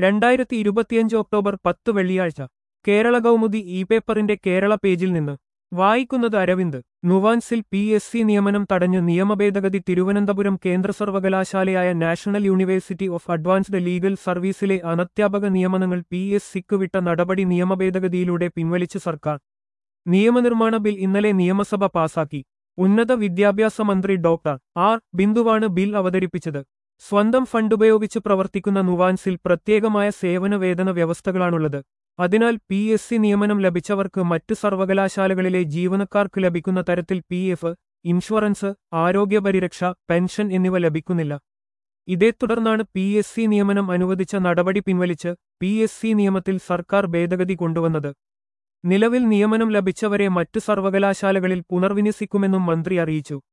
രണ്ടായിരത്തി ഇരുപത്തിയഞ്ച് ഒക്ടോബർ പത്ത് വെള്ളിയാഴ്ച കേരള കൗമുദി ഇ പേപ്പറിന്റെ കേരള പേജിൽ നിന്ന് വായിക്കുന്നത് അരവിന്ദ് നുവാൻസിൽ പി എസ് സി നിയമനം തടഞ്ഞ് നിയമഭേദഗതി തിരുവനന്തപുരം കേന്ദ്ര സർവകലാശാലയായ national university of advanced legal സർവീസിലെ അനധ്യാപക നിയമനങ്ങൾ പി എസ് സിക്ക് വിട്ട നടപടി നിയമഭേദഗതിയിലൂടെ പിൻവലിച്ച് സർക്കാർ നിയമനിർമ്മാണ ബിൽ ഇന്നലെ നിയമസഭ പാസാക്കി ഉന്നത വിദ്യാഭ്യാസ മന്ത്രി ഡോക്ടർ ആർ ബിന്ദുവാണ് ബിൽ അവതരിപ്പിച്ചത് സ്വന്തം ഫണ്ടുപയോഗിച്ച് പ്രവർത്തിക്കുന്ന നുവാൻസിൽ പ്രത്യേകമായ സേവന വേതന വ്യവസ്ഥകളാണുള്ളത് അതിനാൽ പി എസ് സി നിയമനം ലഭിച്ചവർക്ക് മറ്റ് സർവകലാശാലകളിലെ ജീവനക്കാർക്ക് ലഭിക്കുന്ന തരത്തിൽ പി എഫ് ഇൻഷുറൻസ് ആരോഗ്യപരിരക്ഷ പെൻഷൻ എന്നിവ ലഭിക്കുന്നില്ല ഇതേ തുടർന്നാണ് പി എസ് സി നിയമനം അനുവദിച്ച നടപടി പിൻവലിച്ച് പി എസ് സി നിയമത്തിൽ സർക്കാർ ഭേദഗതി കൊണ്ടുവന്നത് നിലവിൽ നിയമനം ലഭിച്ചവരെ മറ്റു സർവകലാശാലകളിൽ പുനർവിന്യസിക്കുമെന്നും മന്ത്രി അറിയിച്ചു